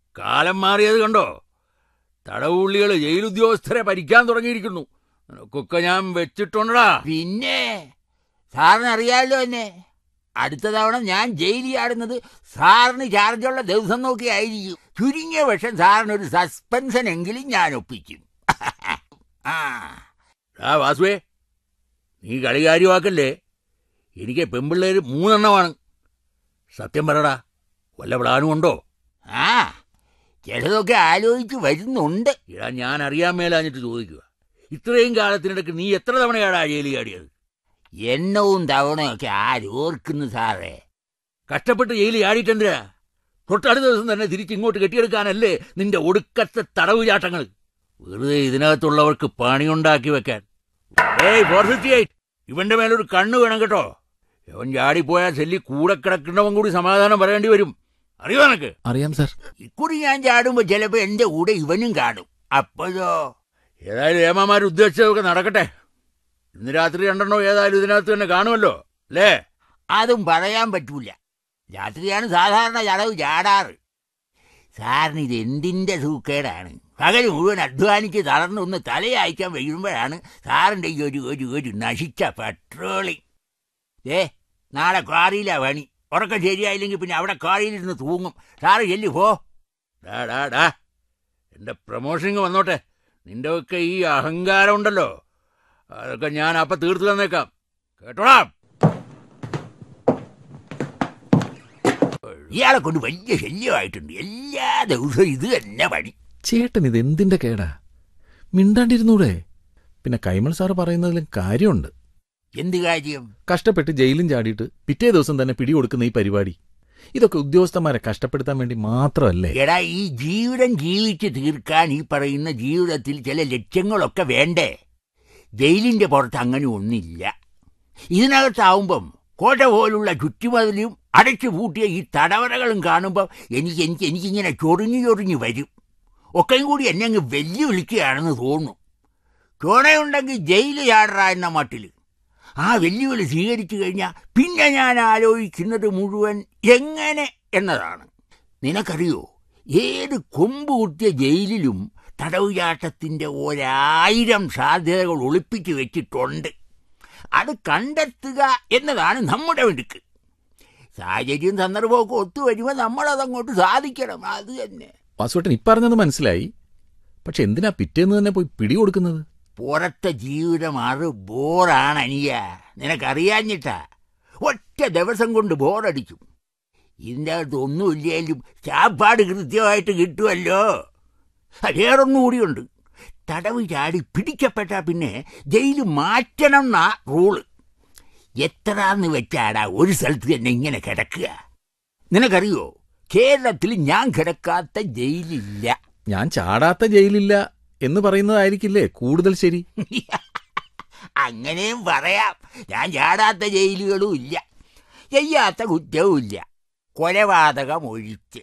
കാലം മാറിയത് കണ്ടോ തടവുള്ളികൾ ജയിലുദ്യോഗസ്ഥരെ ഭരിക്കാൻ തുടങ്ങിയിരിക്കുന്നു നിനക്കൊക്കെ ഞാൻ വെച്ചിട്ടുണ്ടടാ പിന്നെ സാറിന് അറിയാമല്ലോ എന്നെ അടുത്ത തവണ ഞാൻ ജയിലിൽ ആടുന്നത് സാറിന് ചാർജുള്ള ദിവസം നോക്കി ആയിരിക്കും ചുരുങ്ങിയ പക്ഷം സാറിന് ഒരു സസ്പെൻഷൻ എങ്കിലും ഞാൻ ഒപ്പിക്കും ആ ആ വാസുവേ നീ കളി കാര്യമാക്കല്ലേ എനിക്ക് പെമ്പിള്ളേര് മൂന്നെണ്ണമാണ് സത്യം പറടാ വല്ല പ്ലാനും ഉണ്ടോ ആ ചിലതൊക്കെ ആലോചിച്ച് വരുന്നുണ്ട് ഇടാ ഞാൻ അറിയാൻ മേലാഞ്ഞിട്ട് ചോദിക്കുക ഇത്രയും കാലത്തിനിടയ്ക്ക് നീ എത്ര തവണയാടാ ജയിലിൽ ചാടിയത് എണ്ണവും തവണയൊക്കെ ആരോർക്കുന്നു സാറേ കഷ്ടപ്പെട്ട് ജയിലിൽ ചാടിയിട്ടെന്തിനാ തൊട്ടടുത്ത ദിവസം തന്നെ തിരിച്ചിങ്ങോട്ട് കെട്ടിയെടുക്കാനല്ലേ നിന്റെ ഒടുക്കത്തെ തടവ് ചാട്ടങ്ങൾ വെറുതെ ഇതിനകത്തുള്ളവർക്ക് പണിയുണ്ടാക്കി വെക്കാൻ ഏയ് ഫോർ ഫിഫ്റ്റി എയ്റ്റ് ഇവന്റെ മേലൊരു കണ്ണ് വേണം കേട്ടോ ഇവൻ ചാടിപ്പോയാൽ ചെല്ലി കൂടെ കിടക്കുന്നവൻ കൂടി സമാധാനം പറയേണ്ടി വരും അറിയോ നിനക്ക് അറിയാം സാർ ഇക്കുറി ഞാൻ ചാടുമ്പോ ചിലപ്പോ എന്റെ കൂടെ ഇവനും ചാടും അപ്പോഴോ ഏതായാലും ഏമാമാർ ഉദ്ദേശിച്ചതൊക്കെ നടക്കട്ടെ ഇന്ന് രാത്രി രണ്ടെണ്ണോ ഏതായാലും ഇതിനകത്ത് തന്നെ കാണുമല്ലോ അല്ലേ അതും പറയാൻ പറ്റൂല രാത്രിയാണ് സാധാരണ ചടവ് ചാടാറ് സാറിന് ഇത് എന്തിന്റെ സൂക്കേടാണ് പകൽ മുഴുവൻ അധ്വാനിച്ച് തളർന്നൊന്ന് തലയായിക്കാൻ വീഴുമ്പോഴാണ് സാറിന്റെ ഈ ഒരു ഒരു ഒരു നശിച്ച പെട്രോളിങ് ഏ നാളെ കാറിയിലാ പണി ഉറക്കം ശരിയായില്ലെങ്കിൽ പിന്നെ അവിടെ കാറിയിലിരുന്ന് തൂങ്ങും സാറ് ചെല്ലു പോ ഡാ ഡാ ഡാ എന്റെ പ്രമോഷനിങ് വന്നോട്ടെ നിന്റെ ഒക്കെ ഈ അഹങ്കാരം ഉണ്ടല്ലോ അതൊക്കെ ഞാൻ അപ്പൊ തീർത്തു തന്നേക്കാം കേട്ടോടാ ഇയാളെ കൊണ്ട് വലിയ ശല്യമായിട്ടുണ്ട് എല്ലാ ദിവസവും ഇത് തന്നെ പണി ചേട്ടൻ ഇത് എന്തിന്റെ കേടാ മിണ്ടാണ്ടിരുന്നൂടെ പിന്നെ കൈമൾ സാറ് പറയുന്നതിലും കാര്യമുണ്ട് എന്ത് കാര്യം കഷ്ടപ്പെട്ട് ജയിലും ചാടിയിട്ട് പിറ്റേ ദിവസം തന്നെ പിടികൊടുക്കുന്ന ഈ പരിപാടി ഇതൊക്കെ ഉദ്യോഗസ്ഥന്മാരെ കഷ്ടപ്പെടുത്താൻ വേണ്ടി മാത്രമല്ലേ എടാ ഈ ജീവിതം ജീവിച്ച് തീർക്കാൻ ഈ പറയുന്ന ജീവിതത്തിൽ ചില ലക്ഷ്യങ്ങളൊക്കെ വേണ്ടേ ജയിലിന്റെ പുറത്ത് അങ്ങനെ ഒന്നില്ല ഇതിനകത്താവുമ്പം കോട്ട പോലുള്ള ചുറ്റുമതിലും അടച്ചു പൂട്ടിയ ഈ തടവറകളും കാണുമ്പോൾ എനിക്ക് എനിക്ക് എനിക്കിങ്ങനെ ചൊറിഞ്ഞു ചൊറിഞ്ഞു വരും ഒക്കെയും കൂടി എന്നെ അങ്ങ് വെല്ലുവിളിക്കുകയാണെന്ന് തോന്നുന്നു ചുണയുണ്ടെങ്കിൽ ജയില് ചാടറ എന്ന മട്ടിൽ ആ വെല്ലുവിളി സ്വീകരിച്ചു കഴിഞ്ഞാൽ പിന്നെ ഞാൻ ആലോചിക്കുന്നത് മുഴുവൻ എങ്ങനെ എന്നതാണ് നിനക്കറിയോ ഏത് കൊമ്പ് കുത്തിയ ജയിലിലും തടവുചാട്ടത്തിന്റെ ഒരായിരം സാധ്യതകൾ ഒളിപ്പിച്ചു വെച്ചിട്ടുണ്ട് അത് കണ്ടെത്തുക എന്നതാണ് നമ്മുടെ മിടുക്ക് സാഹചര്യം സന്ദർഭമൊക്കെ ഒത്തുവരുമ്പോൾ നമ്മളതങ്ങോട്ട് സാധിക്കണം അത് തന്നെ വാസുവേട്ടൻ ഇപ്പറഞ്ഞത് മനസ്സിലായി പക്ഷെ എന്തിനാ പിറ്റേന്ന് തന്നെ പോയി പിടികൊടുക്കുന്നത് പുറത്തെ ജീവിതം അറ് ബോറാണ് അനിയ നിനക്കറിയാഞ്ഞിട്ടാ ഒറ്റ ദിവസം കൊണ്ട് ബോറടിക്കും ഇതിൻ്റെ അകത്ത് ഒന്നുമില്ലേലും ചാപ്പാട് കൃത്യമായിട്ട് കിട്ടുമല്ലോ വേറൊന്നും കൂടിയുണ്ട് തടവ് ചാടി പിടിക്കപ്പെട്ട പിന്നെ ജയില് മാറ്റണം എന്നാ റൂള് എത്രാന്ന് വെച്ചാടാ ഒരു സ്ഥലത്ത് തന്നെ ഇങ്ങനെ കിടക്കുക നിനക്കറിയോ കേരളത്തിൽ ഞാൻ കിടക്കാത്ത ജയിലില്ല ഞാൻ ചാടാത്ത ജയിലില്ല എന്ന് പറയുന്നതായിരിക്കില്ലേ കൂടുതൽ ശരി അങ്ങനെയും പറയാം ഞാൻ ചാടാത്ത ജയിലുകളും ഇല്ല ചെയ്യാത്ത കുറ്റവും ഇല്ല കൊലപാതകം ഒഴിച്ച്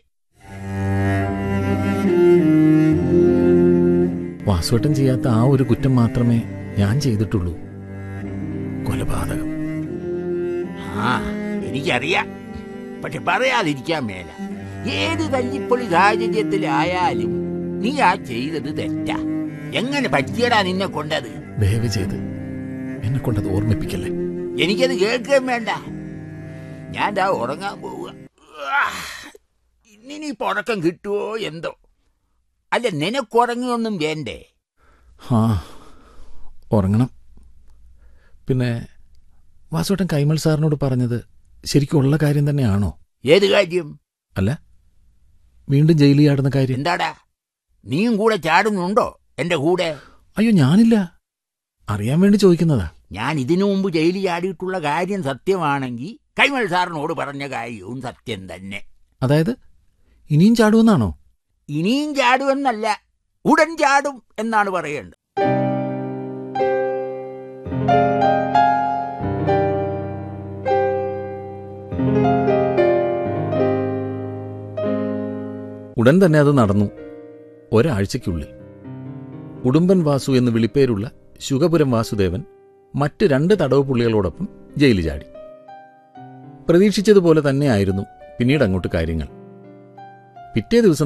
വാസുവേട്ടൻ ചെയ്യാത്ത ആ ഒരു കുറ്റം മാത്രമേ ഞാൻ ചെയ്തിട്ടുള്ളൂ കൊലപാതകം ആ എനിക്കറിയാം പക്ഷെ പറയാതിരിക്കാൻ മേല ഏത് തല്ലിപ്പൊളി സാഹചര്യത്തിലായാലും നീ ആ ചെയ്തത് തെറ്റാ എങ്ങനെ പറ്റിയടാ നിന്നെ കൊണ്ടത് ദയവ് ചെയ്ത് എന്നെ കൊണ്ടത് ഓർമ്മിപ്പിക്കല്ലേ എനിക്കത് കേൾക്കുകയും വേണ്ട ഞാൻ ദാ ഉറങ്ങാൻ പോവുക ഇന്നിനി ഉറക്കം കിട്ടുമോ എന്തോ അല്ല നിനക്കുറങ്ങുകയൊന്നും വേണ്ടേ ആ ഉറങ്ങണം പിന്നെ വാസുവേട്ടൻ കൈമൾ സാറിനോട് പറഞ്ഞത് ശരിക്കും ഉള്ള കാര്യം തന്നെയാണോ ഏത് കാര്യം അല്ല വീണ്ടും ജയിലിൽ ചാടുന്ന കാര്യം എന്താടാ നീയും കൂടെ ചാടുന്നുണ്ടോ എന്റെ കൂടെ അയ്യോ ഞാനില്ല അറിയാൻ വേണ്ടി ചോദിക്കുന്നതാ ഞാൻ ഇതിനു മുമ്പ് ജയിലിൽ ചാടിയിട്ടുള്ള കാര്യം സത്യമാണെങ്കിൽ കൈമൾ സാറിനോട് പറഞ്ഞ കാര്യവും സത്യം തന്നെ അതായത് ഇനിയും ചാടുമെന്നാണോ ഇനിയും ചാടുമെന്നല്ല ഉടൻ ചാടും എന്നാണ് പറയേണ്ടത് ഉടൻ തന്നെ അത് നടന്നു ഒരാഴ്ചയ്ക്കുള്ളിൽ ഉടുമ്പൻ വാസു എന്ന് വിളിപ്പേരുള്ള ശുഗപുരം വാസുദേവൻ മറ്റ് രണ്ട് തടവ് പുള്ളികളോടൊപ്പം ജയിലിൽ ചാടി പ്രതീക്ഷിച്ചതുപോലെ തന്നെയായിരുന്നു പിന്നീട് അങ്ങോട്ട് കാര്യങ്ങൾ പിറ്റേ ദിവസം